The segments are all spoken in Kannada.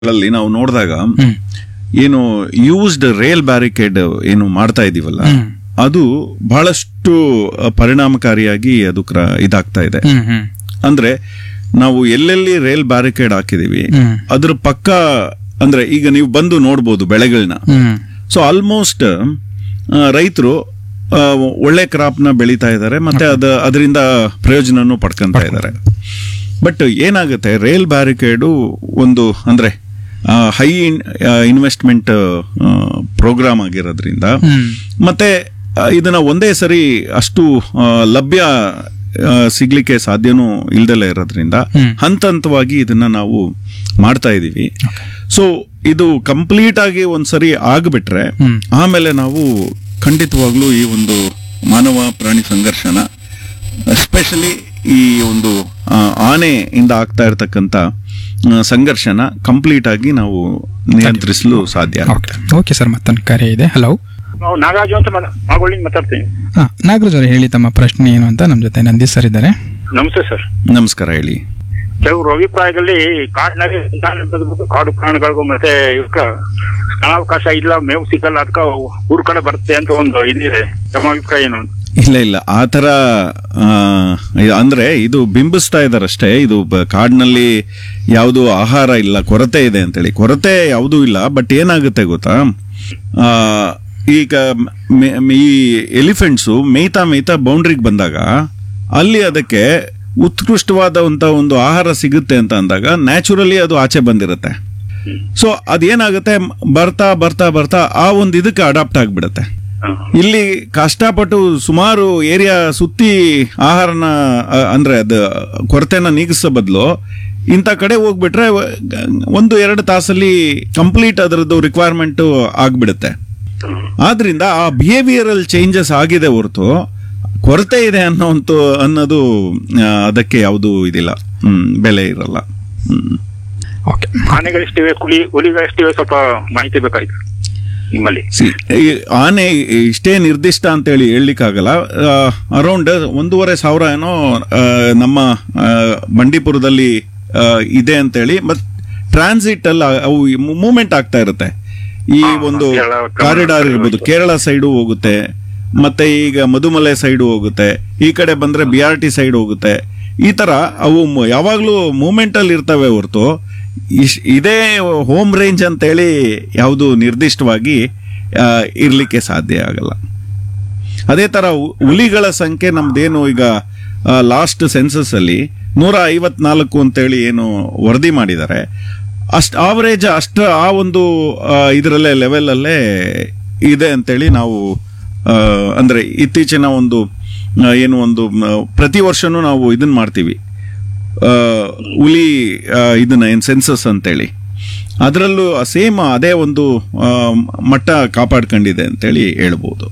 ಗಳಲ್ಲಿ ನಾವು ನೋಡಿದಾಗ ಹ್ಮ್ ಏನು ಯೂಸ್ಡ್ ರೇಲ್ ಬ್ಯಾರಿಕೇಡ್ ಏನು ಮಾಡ್ತಾ ಇದೀವಲ್ಲ ಹ್ಮ್. ಅದು ಬಹಳಷ್ಟು ಅ, ಪರಿಣಾಮಕಾರಿಯಾಗಿ ಅದು ಕ್ರ ಇದಾಗ್ತಾ ಇದೆ ಹ್ಮ್ ಹ್ಮ್ ಅಂದ್ರೆ ನಾವು ಎಲ್ಲೆಲ್ಲಿ ರೇಲ್ ಬ್ಯಾರಿಕೇಡ್ ಹಾಕಿದೀವಿ ಹ್ಮ್. ಅದ್ರ ಪಕ್ಕ ಅಂದ್ರೆ ಈಗ ನೀವು ಬಂದು ನೋಡ್ಬೋದು ಬೆಳೆಗಳನ್ನ ಹ್ಮ್ ಸೊ ಆಲ್ಮೋಸ್ಟ್ ರೈತರು ಒಳ್ಳೆ ಕ್ರಾಪ್ನ ಬೆಳೀತಾ ಇದ್ದಾರೆ ಮತ್ತೆ ಅದ ಅದರಿಂದ ಪ್ರಯೋಜನನೂ ಪಡ್ಕೊಂತ ಇದ್ದಾರೆ ಬಟ್ ಏನಾಗುತ್ತೆ ರೇಲ್ ಬ್ಯಾರಿಕೇಡು ಒಂದು ಅಂದ್ರೆ ಹೈ ಇನ್ವೆಸ್ಟ್ಮೆಂಟ್ ಪ್ರೋಗ್ರಾಮ್ ಆಗಿರೋದ್ರಿಂದ ಹ್ಮ್ ಮತ್ತೆ ಆ, ಇದನ್ನ ಒಂದೇ ಸರಿ ಅಷ್ಟು ಆ, ಲಭ್ಯ ಆ, ಸಿಗ್ಲಿಕ್ಕೆ ಸಾಧ್ಯನೂ ಇಲ್ದಲೇ ಇರೋದ್ರಿಂದ ಹ್ಮ್. ಹಂತ ಹಂತವಾಗಿ ಇದನ್ನ ನಾವು ಮಾಡ್ತಾ ಇದೀವಿ ಸೊ ಇದು ಕಂಪ್ಲೀಟ್ ಆಗಿ ಒಂದ್ಸರಿ ಆಗ್ಬಿಟ್ರೆ ಹ್ಮ್. ಆಮೇಲೆ ನಾವು ಖಂಡಿತವಾಗ್ಲೂ ಈ ಒಂದು ಮಾನವ ಪ್ರಾಣಿ ಸಂಘರ್ಷನ ಎಸ್ಪೆಷಲಿ ಈ ಒಂದು ಆ, ಆನೆಯಿಂದ ಆಗ್ತಾ ಇರತಕ್ಕಂತ ಆ, ಸಂಘರ್ಷನ ಕಂಪ್ಲೀಟ್ ಆಗಿ ನಾವು ನಿಯಂತ್ರಿಸಲು ಸಾಧ್ಯ ಓಕೆ ಓಕೆ ಸರ್ ಮತ್ತೊಂದು ಕರೆ ಇದೆ ಹಲೋ ನಾವು ನಾಗರಾಜು ಅಂತ ಮಾಗೋಳಿಂದ ಮಾತಾಡ್ತೀನಿ ಹಾ ನಾಗರಾಜ್ ಅವರು ಹೇಳಿ ತಮ್ಮ ಪ್ರಶ್ನೆ ಏನು ಅಂತ ನಮ್ಮ ಜೊತೆ ನಂದೀಶ್ ಸರ್ ಇದ್ದಾರೆ ನಮಸ್ತೆ ಸರ್ ನಮಸ್ಕಾರ ಹೇಳಿ ಕೆಲವರು ಅಭಿಪ್ರಾಯದಲ್ಲಿ ಕಾಡಿನಲ್ಲಿ ಸಂತಾನ ಬೆಳೆದ್ಬಿಟ್ಟು ಕಾಡು ಪ್ರಾಣಿಗಳಿಗೂ ಮತ್ತೆ ಇವಕ್ಕ ಸ್ಥಳಾವಕಾಶ ಇಲ್ಲ ಮೇವು ಸಿಗಲ್ಲ ಅದಕ್ಕೆ ಊರ್ ಕಡೆ ಬರುತ್ತೆ ಅಂತ ಒಂದು ಇದಿದೆ ತಮ್ಮ ಅಭಿಪ್ರಾಯ ಏನು ಅಂತ ಇಲ್ಲ ಇಲ್ಲ ಆ ಥರ ಆ, ಅಂದ್ರೆ ಇದು ಬಿಂಬಿಸ್ತಾ ಇದಾರಷ್ಟೇ ಇದು ಬ- ಕಾಡಿನಲ್ಲಿ ಯಾವುದು ಆಹಾರ ಇಲ್ಲ ಕೊರತೆ ಇದೆ ಅಂತೇಳಿ ಕೊರತೆ ಯಾವುದೂ ಇಲ್ಲ ಬಟ್ ಏನಾಗುತ್ತೆ ಗೊತ್ತಾ ಆ, ಈಗ ಮೆ- ಮೆ- ಈ ಎಲಿಫೆಂಟ್ಸು ಮೇಯ್ತಾ ಮೇಯ್ತಾ ಬೌಂಡ್ರಿಗೆ ಬಂದಾಗ ಅಲ್ಲಿ ಅದಕ್ಕೆ ಉತ್ಕೃಷ್ಟವಾದಂತ ಒಂದು ಆಹಾರ ಸಿಗುತ್ತೆ ಅಂತ ಅಂದಾಗ ನ್ಯಾಚುರಲಿ ಅದು ಆಚೆ ಬಂದಿರುತ್ತೆ ಸೊ ಅದೇನಾಗುತ್ತೆ ಬರ್ತಾ ಬರ್ತಾ ಬರ್ತಾ ಆ ಒಂದು ಇದಕ್ಕೆ ಅಡಾಪ್ಟ್ ಆಗ್ಬಿಡುತ್ತೆ ಹ. ಇಲ್ಲಿ ಕಷ್ಟಪಟ್ಟು ಸುಮಾರು ಏರಿಯಾ ಸುತ್ತಿ ಆಹಾರನ ಅ, ಅಂದ್ರೆ ಅದು ಕೊರತೆನ ನೀಗಿಸೋ ಬದಲು ಇಂಥ ಕಡೆ ಹೋಗ್ಬಿಟ್ರೆ ಗ- ಒಂದು ಎರಡು ತಾಸಲ್ಲಿ ಕಂಪ್ಲೀಟ್ ಅದರದ್ದು ರಿಕ್ವೈರ್ಮೆಂಟ್ ಆಗ್ಬಿಡುತ್ತೆ ಆದ್ರಿಂದ ಆ ಬಿಹೇವಿಯರಲ್ ಚೇಂಜಸ್ ಆಗಿದೆ ಹೊರತು ಕೊರತೆ ಇದೆ ಅನ್ನೋಂತ ಅನ್ನೋದು ಆ, ಅದಕ್ಕೆ ಯಾವುದು ಇದಿಲ್ಲ ಹ್ಮ್ ಬೆಲೆ ಇರಲ್ಲ ಹ್ಮ್ ಓಕೆ ಆನೆಗಳೆಷ್ಟಿವೆ ಕುಲಿ ಹುಲಿಗಳೆಷ್ಟಿವೆ ಸ್ವಲ್ಪ ಮಾಹಿತಿ ಬೇಕಾಯ್ತು ನಿಮ್ಮಲ್ಲಿ ಸಿ ಈ ಆನೆ ಇಷ್ಟೇ ನಿರ್ದಿಷ್ಟ ಅಂತೇಳಿ ಹೇಳಲಿಕ್ಕಾಗಲ್ಲ ಅರೌಂಡ್ ಒಂದೂವರೆ ಸಾವಿರ ಏನೋ ಆ, ನಮ್ಮ ಆ, ಬಂಡೀಪುರದಲ್ಲಿ ಆ, ಇದೆ ಅಂತೇಳಿ ಮತ್ ಟ್ರಾನ್ಸಿಟ್ ಅಲ್ಲಿ ಅವು ಮೂವ್ಮೆಂಟ್ ಆಗ್ತಾ ಇರುತ್ತೆ ಈ ಹಾ, ಒಂದು ಕೇರಳ, ಕಾರಿಡಾರ್ ಇರ್ಬೋದು ಕೇರಳ ಸೈಡು ಹೋಗುತ್ತೆ ಮತ್ತೆ ಈಗ ಮಧುಮಲೆ ಸೈಡು ಹೋಗುತ್ತೆ ಈ ಕಡೆ ಬಂದ್ರೆ ಬಿ ಆರ್ ಟಿ ಸೈಡ್ ಹೋಗುತ್ತೆ ಈ ತರ ಅವು ಮ- ಯಾವಾಗ್ಲೂ ಮೂವ್ಮೆಂಟ್ ಅಲ್ಲಿ ಇರ್ತವೆ ಹೊರತು ಇಶ್- ಇದೇ ಹೋಮ್ ರೇಂಜ್ ಅಂತೇಳಿ ಯಾವುದು ನಿರ್ದಿಷ್ಟವಾಗಿ ಆ, ಇರ್ಲಿಕ್ಕೆ ಸಾಧ್ಯ ಆಗಲ್ಲ ಅದೇ ತರ ಹು- ಹುಲಿಗಳ ಸಂಖ್ಯೆ ನಮ್ದೇನು ಈಗ ಲಾಸ್ಟ್ ಸೆನ್ಸಸ್ ಅಲ್ಲಿ ನೂರ ಐವತ್ನಾಲ್ಕು ಅಂತೇಳಿ ಏನು ವರದಿ ಮಾಡಿದ್ದಾರೆ ಅಷ್ಟು ಆವರೇಜ್ ಅಷ್ಟ ಆ ಒಂದು ಆ, ಇದರಲ್ಲೇ ಲೆವೆಲ್ ಅಲ್ಲೇ ಇದೆ ಅಂತೇಳಿ ನಾವು ಆ, ಅಂದ್ರೆ ಇತ್ತೀಚಿನ ಒಂದು ಆ, ಏನು ಒಂದು ಮ, ಪ್ರತಿ ವರ್ಷನೂ ನಾವು ಇದನ್ನ ಮಾಡ್ತೀವಿ ಆ, ಹುಲಿ ಆ, ಇದನ್ನ ಏನ್ ಸೆನ್ಸಸ್ ಅಂತೇಳಿ ಅದರಲ್ಲೂ ಸೇಮ್ ಅದೇ ಒಂದು ಆ, ಮಟ್ಟ ಕಾಪಾಡ್ಕೊಂಡಿದೆ ಅಂತೇಳಿ ಹೇಳ್ಬೋದು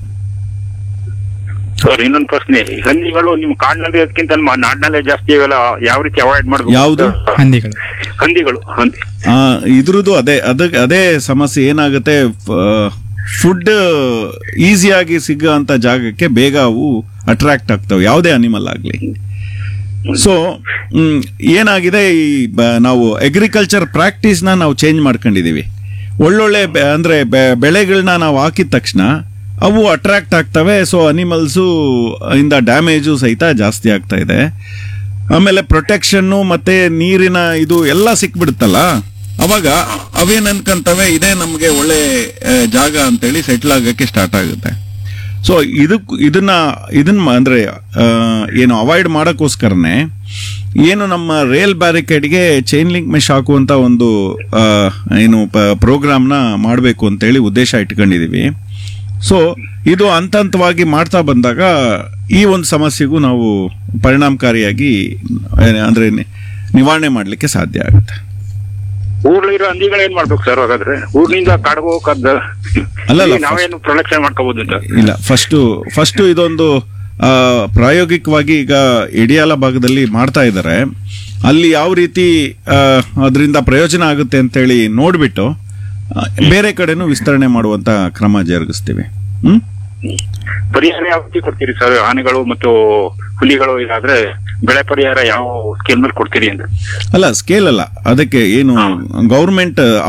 ಸರ್ ಇನ್ನೊಂದು ಪ್ರಶ್ನೆ ಈ ಹಂದಿಗಳು ನಿಮ್ ಕಾಡಿನಲ್ಲಿ ಅದಕ್ಕಿಂತ ನಮ್ಮ ನಾಡಿನಲ್ಲೇ ಜಾಸ್ತಿ ಇವೆಲ್ಲ ಯಾವ ರೀತಿ ಅವಾಯ್ಡ್ ಮಾಡಬೇಕು ಯಾವ್ದು? ಹಂದಿಗಳು ಹಂದಿಗಳು ಹಂದಿ ಆ, ಇದ್ರದ್ದು ಅದೇ ಅದ ಅದೇ ಸಮಸ್ಯೆ ಏನಾಗುತ್ತೆ ಫುಡ್ ಈಸಿಯಾಗಿ ಸಿಗೋಂಥ ಜಾಗಕ್ಕೆ ಬೇಗ ಅವು ಅಟ್ರಾಕ್ಟ್ ಆಗ್ತವೆ ಯಾವುದೇ ಅನಿಮಲ್ ಆಗಲಿ ಸೊ ಏನಾಗಿದೆ ಈ ಬ- ನಾವು ಅಗ್ರಿಕಲ್ಚರ್ ಪ್ರಾಕ್ಟೀಸ್ನ ನಾವು ಚೇಂಜ್ ಮಾಡ್ಕೊಂಡಿದೀವಿ ಒಳ್ಳೊಳ್ಳೆ ಬೆ- ಅಂದ್ರೆ ಬೆ- ಬೆಳೆಗಳನ್ನ ನಾವು ಹಾಕಿದ ತಕ್ಷಣ ಅವು ಅಟ್ರಾಕ್ಟ್ ಆಗ್ತವೆ ಸೊ ಅನಿಮಲ್ಸು ಇಂದ ಡ್ಯಾಮೇಜು ಸಹಿತ ಜಾಸ್ತಿ ಆಗ್ತಾ ಇದೆ ಆಮೇಲೆ ಪ್ರೊಟೆಕ್ಷನ್ನು ಮತ್ತೆ ನೀರಿನ ಇದು ಎಲ್ಲ ಸಿಕ್ಬಿಡುತ್ತಲ್ಲ ಅವಾಗ ಅವೇನ್ ಅನ್ಕಂತವೆ ಇದೇ ನಮಗೆ ಒಳ್ಳೆ ಆ, ಜಾಗ ಅಂತೇಳಿ ಸೆಟ್ಲ್ ಆಗಕ್ಕೆ ಸ್ಟಾರ್ಟ್ ಆಗುತ್ತೆ ಸೊ ಇದಕ್ ಇದನ್ನ ಇದನ್ನ ಮ- ಅಂದ್ರೆ ಆ, ಏನು ಅವಾಯ್ಡ್ ಮಾಡೋಕ್ಕೋಸ್ಕರನೇ ಏನು ನಮ್ಮ ರೇಲ್ ಬ್ಯಾರಿಕೇಡ್ಗೆ ಚೈನ್ ಲಿಂಕ್ ಮೆಶ್ ಹಾಕುವಂತ ಒಂದು ಆ, ಏನು ಪ್ರೋಗ್ರಾಮ್ನ ಮಾಡಬೇಕು ಅಂತೇಳಿ ಉದ್ದೇಶ ಇಟ್ಕೊಂಡಿದೀವಿ ಸೊ ಇದು ಹಂತ ಹಂತವಾಗಿ ಮಾಡ್ತಾ ಬಂದಾಗ ಈ ಒಂದು ಸಮಸ್ಯೆಗೂ ನಾವು ಪರಿಣಾಮಕಾರಿಯಾಗಿ ಆ, ಅಂದ್ರೆ ನಿ- ನಿವಾರಣೆ ಮಾಡಲಿಕ್ಕೆ ಸಾಧ್ಯ ಆಗುತ್ತೆ ಊರ್ಲಿರೋ ಹಂದಿಗಳು ಏನ್ ಮಾಡ್ಬೇಕು ಸರ್ ಹಾಗಾದ್ರೆ ಊರ್ನಿಂದ ಕಾಡ್ಗೆ ಹೋಗಕ್ಕದ್ದ ಅಲ್ಲ, ಅಲ್ಲ, ನಾವೇನು ಪ್ರೊಡಕ್ಷನ್ ಮಾಡ್ಕೋಬಹುದು ಅಂತ ಇಲ್ಲ ಫಸ್ಟ್ ಫಸ್ಟ್ ಇದೊಂದು ಆ, ಪ್ರಾಯೋಗಿಕವಾಗಿ ಈಗ ಇಡಿಯಾಲ ಭಾಗದಲ್ಲಿ ಮಾಡ್ತಾ ಇದ್ದಾರೆ ಅಲ್ಲಿ ಯಾವ ರೀತಿ ಅದರಿಂದ ಪ್ರಯೋಜನ ಆಗುತ್ತೆ ಅಂತೇಳಿ ನೋಡ್ಬಿಟ್ಟು ಆ, ಬೇರೆ ಕಡೆನೂ ವಿಸ್ತರಣೆ ಮಾಡುವಂತ ಕ್ರಮ ಜರುಗಿಸ್ತೀವಿ ಹ್ಮ್ ಪರಿಹಾರ ಯಾವ ರೀತಿ ಕೊಡ್ತೀರಿ ಸರ್ ಆನೆಗಳು ಮತ್ತು ಹುಲಿಗಳು ಇದಾದ್ರೆ ಬೆಳೆ ಪರಿಹಾರ ಯಾವ ಸ್ಕೀಮ್ ಮೇಲೆ ಕೊಡ್ತೀರಿ ಅಂತ ಅಲ್ಲ ಸ್ಕೇಲ್ ಅಲ್ಲ ಅದಕ್ಕೆ ಏನು ಗೌರ್ಮೆಂಟ್